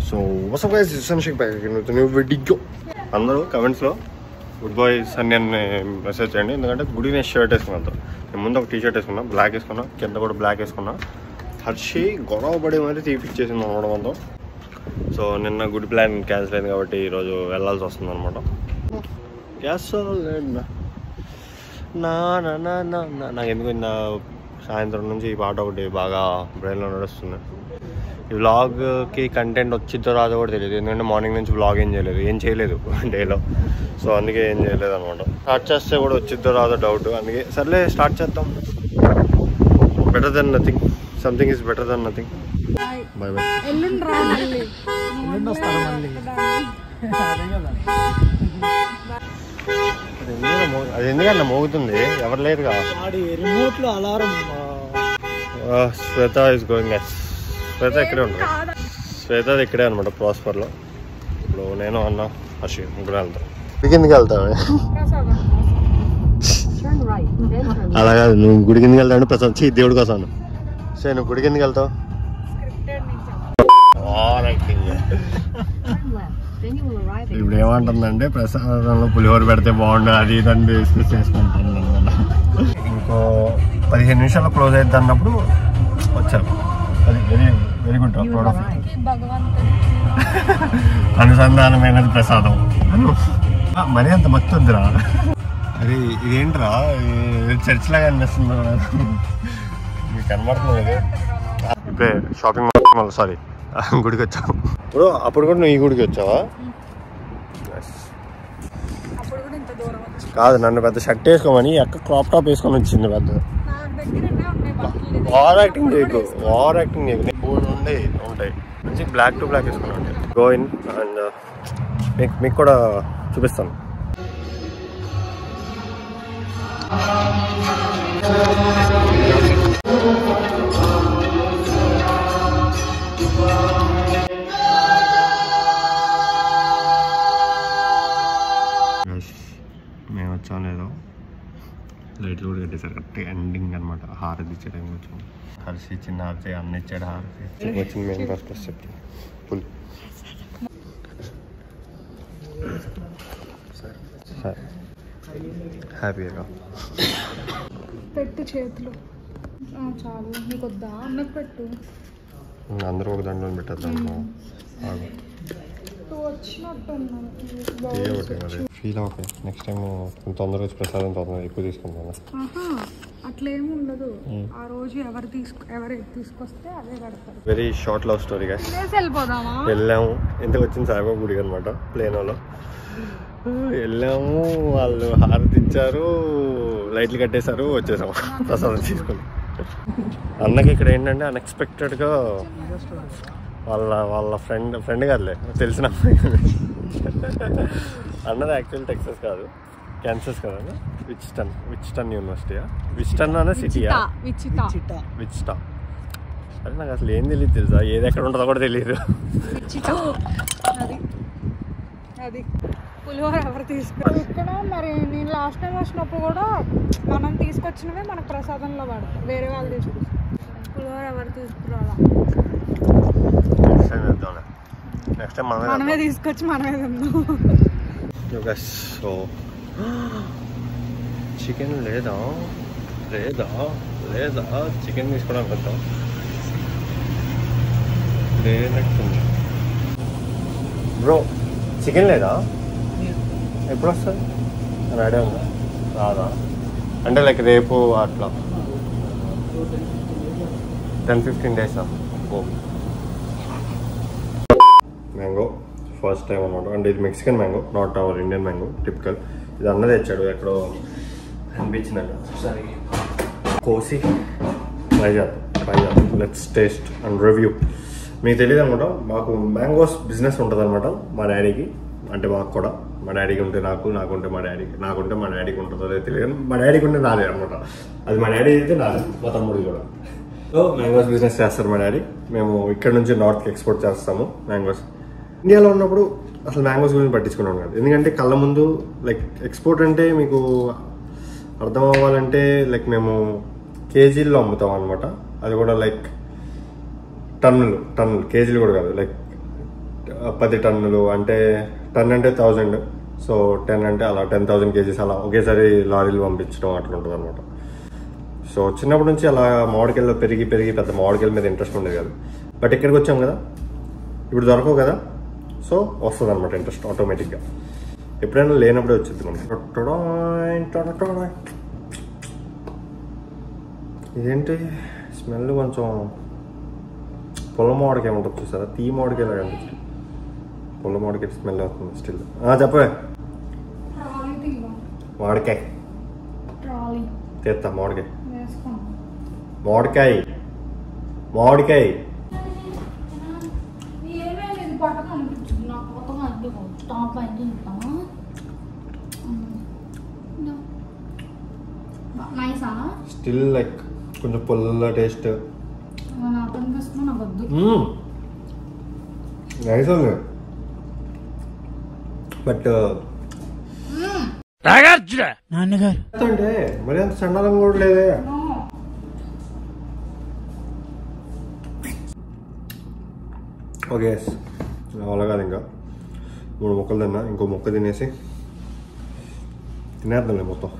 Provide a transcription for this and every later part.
So what's up guys సంషిక్ back నువ్వు video అందరూ కమెంట్స్లో గుడ్ బాయ్ సన్నీ అని మెసేజ్ చేయండి ఎందుకంటే గుడి నేను షర్ట్ వేసుకున్నాను నేను ముందు ఒక టీ షర్ట్ వేసుకున్నా బ్లాక్ వేసుకున్నా కింద కూడా బ్లాక్ వేసుకున్నా హర్షి గొడవ పడి మరీ తీపిచ్చేసింది అనమాట మనతో సో నిన్న గుడ్ ప్లాన్ క్యాన్సిల్ అయింది కాబట్టి ఈరోజు వెళ్ళాల్సి వస్తుంది అనమాట గ్యాస్ నా నా నా నా నా నాకు ఎందుకు నా సాయంత్రం నుంచి ఈ పాట ఒకటి బాగా బ్రెయిన్లో నడుస్తుంది ఈ వ్లాగ్కి కంటెంట్ వచ్చిద్దో రాదో కూడా తెలియదు ఎందుకంటే మార్నింగ్ నుంచి వ్లాగ్ ఏం చేయలేదు ఏం చేయలేదు డేలో సో అందుకే ఏం చేయలేదు అనమాట స్టార్ట్ చేస్తే కూడా వచ్చిద్దో రాదో డౌట్ అందుకే సర్లే స్టార్ట్ చేద్దాం better than nothing something is better than nothing bye bye ఎల్లుండి రా మళ్ళీ ఎల్లుండి వస్తాను మళ్ళీ అదే కదా అది ఎందుకన్నా మోగు- అది ఎందుకన్నా మోగుతుంది ఎవరు లేరుగా వాడి రిమోట్ లో అలారం ఆ, Shweta is going yes Shweta ఇక్కడే ఉంటుంది శ్వేత ఇక్కడే అనమాట ప్రాస్పర్లో ఇప్పుడు నేను అన్న హర్షి ముగ్గురు వెళ్తాం గుడి కిందకి వెళ్తాం Turn right, then turn అలా కాదు నువ్వు గుడి కిందకి వెళ్తావు ప్రసాద్ చీ దేవుడి కోసం సరే నువ్వు గుడి కిందకి వెళ్తావు turn left. Then you will arrive at ఇప్పుడు ఏమంటుందంటే ప్రసాదంలో పులిహోర పెడితే బాగుండు అది ఇదని డిస్కస్ చేసుకుంటాను ఇంకో పదిహేను నిమిషాల్లో క్లోజ్ అవుతుంది అన్నప్పుడు వచ్చారు అది very very good you will proud of arrive. భగవంతుడు అనుసంధానమైనది ప్రసాదం ఆ, మరీ అంత భక్తి వద్దురా అరే ఇదేంట్రా ఇది చర్చ్ లాగా అనిపిస్తుంది మీకు కనబడుతుంది ఇది ఇప్పుడే షాపింగ్ మాల్ సారీ గుడికి వచ్చావు ఇప్పుడు అప్పుడు కూడా నువ్వు ఈ గుడికి వచ్చావా Yes. అప్పుడు కూడా ఇంత దూరం వచ్చి కాదు నన్ను పెద్ద షర్ట్ వేసుకోమని అక్క క్రాప్ టాప్ వేసుకొని వచ్చింది పెద్ద నా దగ్గరనే ఉన్నాయి బట్టలు ఓవర్ యాక్టింగ్ చేయకు ఓవర్ యాక్టింగ్ చేయకు మూడు ఉంటాయి ఉంటాయి మంచి బ్లాక్ టు బ్లాక్ వేసుకున్నాను గో ఇన్ అండ్ మీకు మీకు కూడా చూపిస్తాను మేము వచ్చాం లేదో లైట్లు కూడా కట్టేశారు కరెక్ట్ ఎండింగ్ అనమాట హారతి ఇచ్చే టైం వచ్చాం హర్షి ఇచ్చిన హారతి అన్న ఇచ్చాడు హారతి వచ్చింది మేము ఫస్ట్ ఫస్ట్ చెప్తాం ఫుల్ సరే హ్యాపీగా పెట్టు చేతులు ఆ, చాలు నీకు వద్దా అన్నకు పెట్టు అందరూ ఒక దాంట్లో పెట్టేద్దాం ఆగు. నువ్వు వచ్చినట్టు ఉన్నాను తీయ ఒకటి మరి ఫీల్ ఓకే నెక్స్ట్ టైం తొందరగా వచ్చి ప్రసాదం తొందరగా ఎక్కువ తీసుకుంటాను ఆహా అట్లేమి ఉండదు ఆ రోజు ఎవరు తీసుకు ఎవరు ఏది తీసుకొస్తే అదే కడతారు వెరీ షార్ట్ లవ్ స్టోరీ గా వేసి వెళ్ళిపోదామా వెళ్ళాము ఇంతకు వచ్చింది సాయిబాబా గుడికి అనమాట ప్లేనోలో వెళ్ళాము వాళ్ళు హారతి ఇచ్చారు లైట్లు కట్టేశారు వచ్చేసాము ప్రసాదం తీసుకుని అన్నకి ఇక్కడ ఏంటంటే అన్ఎక్స్పెక్టెడ్గా వాళ్ళ వాళ్ళ ఫ్రెండ్ ఫ్రెండ్ కాదులే తెలిసిన అమ్మాయి. అన్నది యాక్చువల్ టెక్సస్ కాదు క్యాన్సస్ కదా విచ్టన్ విచ్టన్ యూనివర్సిటీయా విచ్టన్ అనే సిటీయా విచిత చిట్ట విచ్టా అరే నాకు అసలు ఏం తెలియదు తెలుసా ఏది ఎక్కడ ఉంటుందో కూడా తెలియదు విచిత అది అది పులిహోర ఎవరు తీసుకు ఇక్కడ మరి నేను లాస్ట్ టైం వచ్చినప్పుడు కూడా మనం తీసుకొచ్చినవే మనకు ప్రసాదంలో పడతాం వేరే వాళ్ళు తీసుకొస్తారు పులిహోర ఎవరు తీసుకురావాలా నెక్స్ట్ టైం వెళ్తాంలే నెక్స్ట్ టైం మనమే మనమే తీసుకొచ్చి మనమే తిందాం సో చికెన్ లేదా లేదా లేదా చికెన్ తీసుకోవడానికి వద్దాం లేనట్టుంది బ్రో చికెన్ లేదా ఎప్పుడు వస్తుంది రెడీ ఉందా రాదా అంటే లైక్ రేపు అట్లా ten fifteen days oh mango first time అనమాట అంటే ఇది Mexican mango not our Indian mango typical ఇది అన్న తెచ్చాడు ఎక్కడో అనిపించిందండి ఒకసారి కోసి ట్రై చేద్దాం ట్రై చేద్దాం లెట్స్ టేస్ట్ అండ్ రివ్యూ మీకు తెలియదు అనమాట మాకు మ్యాంగోస్ బిజినెస్ ఉంటుంది అనమాట మా డాడీకి అంటే మాకు కూడా మా డాడీకి ఉంటే నాకు నాకుంటే మా డాడీకి నాకుంటే మా డాడీకి ఉంటుందో లేదో తెలియదు మా డాడీకి ఉంటే నాదే అనమాట అది మా డాడీ అయితే నాదే మా తమ్ముడికి కూడా సో మ్యాంగోస్ బిజినెస్ చేస్తారు మా డాడీ మేము ఇక్కడ నుంచి నార్త్కి ఎక్స్పోర్ట్ చేస్తాము మ్యాంగోస్ ఇండియాలో ఉన్నప్పుడు అసలు మ్యాంగోస్ గురించి పట్టించుకున్నాం కాదు ఎందుకంటే కళ్ళ ముందు లైక్ ఎక్స్పోర్ట్ అంటే మీకు అర్థం అవ్వాలంటే లైక్ మేము కేజీల్లో అమ్ముతాం అనమాట అది కూడా లైక్ టన్నులు టన్నులు కేజీలు కూడా కాదు లైక్ పది టన్నులు అంటే టన్ అంటే థౌజండ్ సో టెన్ అంటే అలా టెన్ థౌజండ్ కేజీస్ అలా ఒకేసారి లారీలు పంపించడం అట్లా ఉంటుంది అనమాట సో చిన్నప్పటి నుంచి అలా మామిడికాయలు పెరిగి పెరిగి పెద్ద మామిడికాయల మీద ఇంట్రెస్ట్ ఉండేది కాదు బట్ ఇక్కడికి వచ్చాం కదా ఇప్పుడు దొరకవు కదా సో వస్తుంది అనమాట ఇంట్రెస్ట్ ఆటోమేటిక్గా ఎప్పుడైనా లేనప్పుడే వచ్చింది మనకి ఇదేంటి స్మెల్ కొంచెం పొల మామిడికాయ ఉంటుంది చూసారా తీ మామిడికాయ లాగా అనిపిస్తుంది పొల మామిడికాయ స్మెల్ వస్తుంది స్టిల్ చెప్పవే ట్రాలీ తీయడం మామిడికాయ ట్రాలీ తెస్తా మామిడికాయ వేసుకోండి మామిడికాయ మామిడికాయ ఏమేమి ఇది పట్టక అనిపించింది నాకు కొత్తగా అనిపించదు టాప్ అయితే ఇస్తాను నైసా స్టిల్ లైక్ కొంచెం పుల్ల టేస్ట్ నాకు అనిపిస్తుంది నాకు వద్దు నైస్ ఉంది బట్ నాన్నగారు అంటే మరి అంత చండాలం కూడా లేదే ఓకే అలా కాదు ఇంకా మూడు ముక్కలు తిన్నా ఇంకో ముక్క తినేసి తినేద్దాంలే మొత్తం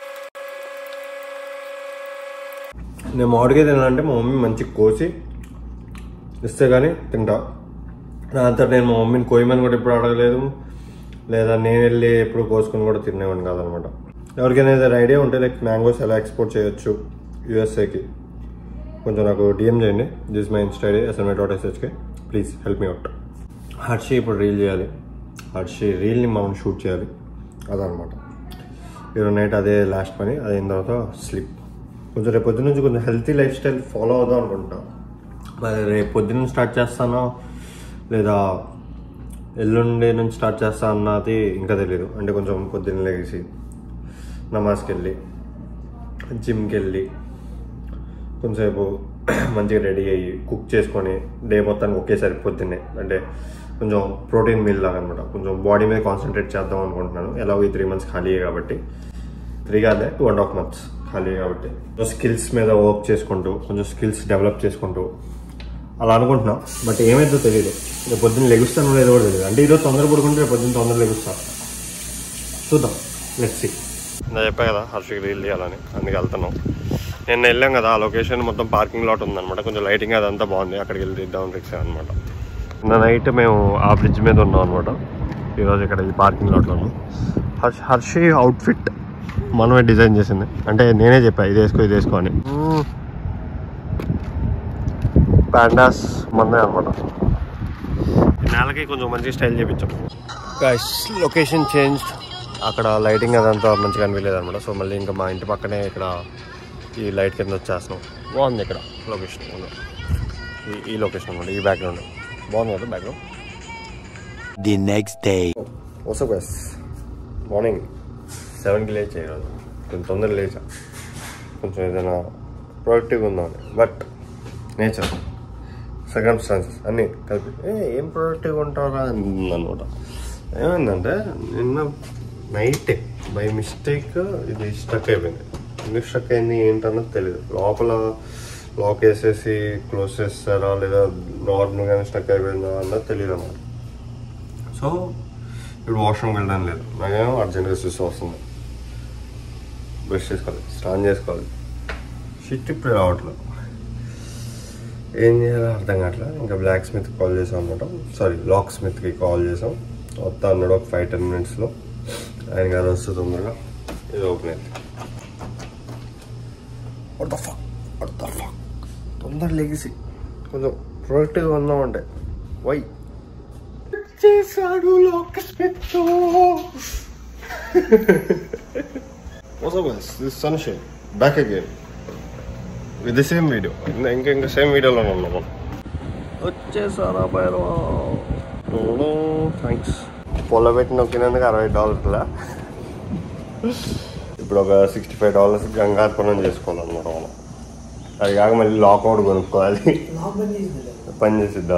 నేను మామిడికాయ తినాలంటే మా మమ్మీ మంచి కోసి ఇస్తే కానీ తింటా నా అంతటా నేను మా మమ్మీని కోయమని కూడా ఎప్పుడు అడగలేదు లేదా నేను వెళ్ళి ఎప్పుడు కోసుకొని కూడా తినేవాడిని కాదనమాట ఎవరికైనా ఏదైనా ఐడియా ఉంటే లైక్ మ్యాంగోస్ ఎలా ఎక్స్పోర్ట్ చేయొచ్చు యూఎస్ఏకి కొంచెం నాకు డిఎం చేయండి this my insta ID SMI dot SHK please help me out Harshi ఇప్పుడు రీల్ చేయాలి హర్షి రీల్ని మనం షూట్ చేయాలి అదనమాట ఈరోజు నైట్ అదే లాస్ట్ పని అది అయిన తర్వాత స్లీప్ కొంచెం రేపు పొద్దున్న నుంచి కొంచెం హెల్తీ లైఫ్ స్టైల్ ఫాలో అవుదాం అనుకుంటా మరి రేపు పొద్దున్న స్టార్ట్ చేస్తానో లేదా ఎల్లుండి నుంచి స్టార్ట్ చేస్తా అన్నది ఇంకా తెలియదు అంటే కొంచెం పొద్దున్న లేచి నమాజ్కి వెళ్ళి జిమ్కి వెళ్ళి కొంచెంసేపు మంచిగా రెడీ అయ్యి కుక్ చేసుకొని డే మొత్తానికి ఒకేసారి పొద్దున్నే అంటే కొంచెం ప్రోటీన్ మీల్ లాగా అనమాట కొంచెం బాడీ మీద కాన్సన్ట్రేట్ చేద్దాం అనుకుంటున్నాను ఎలాగో ఈ త్రీ మంత్స్ ఖాళీ కాబట్టి త్రీ కాదే టూ అండ్ హాఫ్ మంత్స్ ఖాళీ కాబట్టి స్కిల్స్ మీద వర్క్ చేసుకుంటూ కొంచెం స్కిల్స్ డెవలప్ చేసుకుంటూ అలా అనుకుంటున్నాం బట్ ఏమైందో తెలియదు రేపు పొద్దున్న లెగుస్తానో లేదో కూడా తెలియదు అంటే ఈరోజు తొందర పడుకుంటే రేపు పొద్దున్న తొందర లెగుస్తా చూద్దాం లెట్స్ సి నేను చెప్పా కదా హర్షికి రీల్ చేయాలని అందుకే వెళ్తున్నాం నిన్న వెళ్ళాం కదా ఆ లొకేషన్ మొత్తం పార్కింగ్ లాట్ ఉందన్నమాట కొంచెం లైటింగ్ అదంతా బాగుంది అక్కడికి వెళ్ళి తీద్దాం ఫిక్స్ అనమాట నిన్న నైట్ మేము ఆ బ్రిడ్జ్ మీద ఉన్నాం అనమాట ఈరోజు ఇక్కడ ఈ పార్కింగ్ లాట్లో ఉన్నాం హర్ష హర్షి అవుట్ఫిట్ మనమే డిజైన్ చేసింది అంటే నేనే చెప్పా ఇది వేసుకో ఇది వేసుకో అని ప్యాండాస్ మనదే అనమాట నేలకి కొంచెం మంచి స్టైల్ చేయించాం గైస్ లొకేషన్ చేంజ్ అక్కడ లైటింగ్ అదంతా మంచిగా అనిపించలేదు అనమాట సో మళ్ళీ ఇంకా మా ఇంటి పక్కనే ఇక్కడ ఈ లైట్ కింద వచ్చేస్తున్నాం బాగుంది ఇక్కడ లొకేషన్ ఈ ఈ లొకేషన్ అనమాట ఈ బ్యాక్గ్రౌండ్ బాగుంది కదా బ్యాక్గ్రౌండ్ The next day. వసో గైస్ మార్నింగ్ సెవెన్కి లేచా ఈరోజు కొంచెం తొందరగా లేచా కొంచెం ఏదైనా ప్రొడక్టివ్గా ఉందామని బట్ నేచర్ సర్కమ్స్టాన్సెస్ అన్నీ కలిపి ఏ ఏం ప్రొడక్టివ్గా ఉంటారా అనమాట ఏమైందంటే నిన్న నైట్ బై మిస్టేక్ ఇది స్టక్ అయిపోయింది ఎందుకు స్టక్ అయింది ఏంటన్నది తెలియదు లోపల లాక్ వేసేసి క్లోజ్ చేస్తారా లేదా నార్మల్గానే స్టక్ అయిపోయిందా అన్నది తెలియదు అన్నమాట సో ఇప్పుడు వాష్రూమ్కి వెళ్ళడం లేదు నాకేమో అర్జెంట్గా చూసి వస్తుంది బ్రష్ చేసుకోవాలి స్నానం చేసుకోవాలి షిట్ ఇప్పుడు రావట్లేదు ఏం చేయాలో అర్థం కావట్లేదు ఇంకా బ్లాక్ స్మిత్ కాల్ చేసాం అనమాట సారీ లాక్ స్మిత్కి కాల్ చేసాం వస్తా అన్నాడు ఒక ఫైవ్ టెన్ మినిట్స్లో ఆయన గారు వస్తుంది తొందరగా ఇది ఓపెన్ అయింది What the fuck? What the fuck? తొందర లెగిసి కొంచెం ప్రొడక్టివ్గా ఉందామంటే వై చేశాడు locksmith What's up guys? This is Sunshine. Back again. With the same video. ఇంకా ఇంకా సేమ్ వీడియోలో ఉన్నాం మనం వచ్చేసారా భైరవా థ్యాంక్స్ పొల పెట్టి నొక్కినందుకు అరవై డాలర్ల ఇప్పుడు ఒక సిక్స్టీ ఫైవ్ డాలర్స్ గంగార్పణం చేసుకోవాలన్నమాట మనం అది కాక మళ్ళీ లాకౌట్ కొనుక్కోవాలి పని చేసిద్దా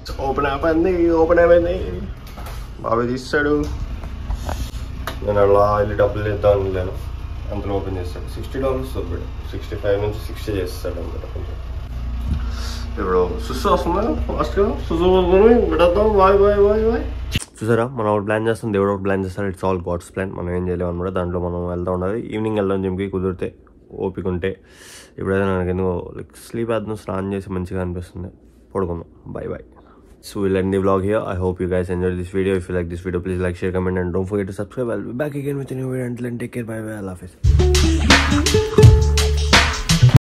ఓపెన్ అయిపోయింది ఓపెన్ అయిపోయింది బాబాయ్ తీస్తాడు నేను అలా వెళ్ళి డబ్బులు ఇద్దాం లేను అందులో ఓపెన్ చేస్తాడు సిక్స్టీ డాలర్స్ దొరికాడు సిక్స్టీ ఫైవ్ నుంచి సిక్స్టీ చేస్తాడు అందులో కొంచెం ఇప్పుడు సుసు వస్తుందా ఫాస్ట్గా సుసు వస్తుంది పెడతాం బాయ్ బాయ్ బాయ్ బాయ్ చూసారా మనం ఒకటి ప్లాన్ చేస్తాం దేవుడు ఒకటి ప్లాన్ చేస్తాడు ఇట్స్ ఆల్ గాడ్స్ ప్లాన్ మనం ఏం చేయలేము అనమాట దాంట్లో మనం వెళ్తా ఉండాలి ఈవినింగ్ వెళ్దాం జిమ్కి కుదిరితే ఓపిక ఉంటే ఇప్పుడైతే నాకు ఎందుకో లైక్ స్లీప్ వేద్దాం స్నానం చేసి మంచిగా అనిపిస్తుంది పడుకుందాం bye bye So we'll end the vlog here. I hope you guys enjoyed this video. If you like this video, please like, share, comment, and don't forget to subscribe. I'll be back again with a new video. Until then, take care. Bye bye. I love it.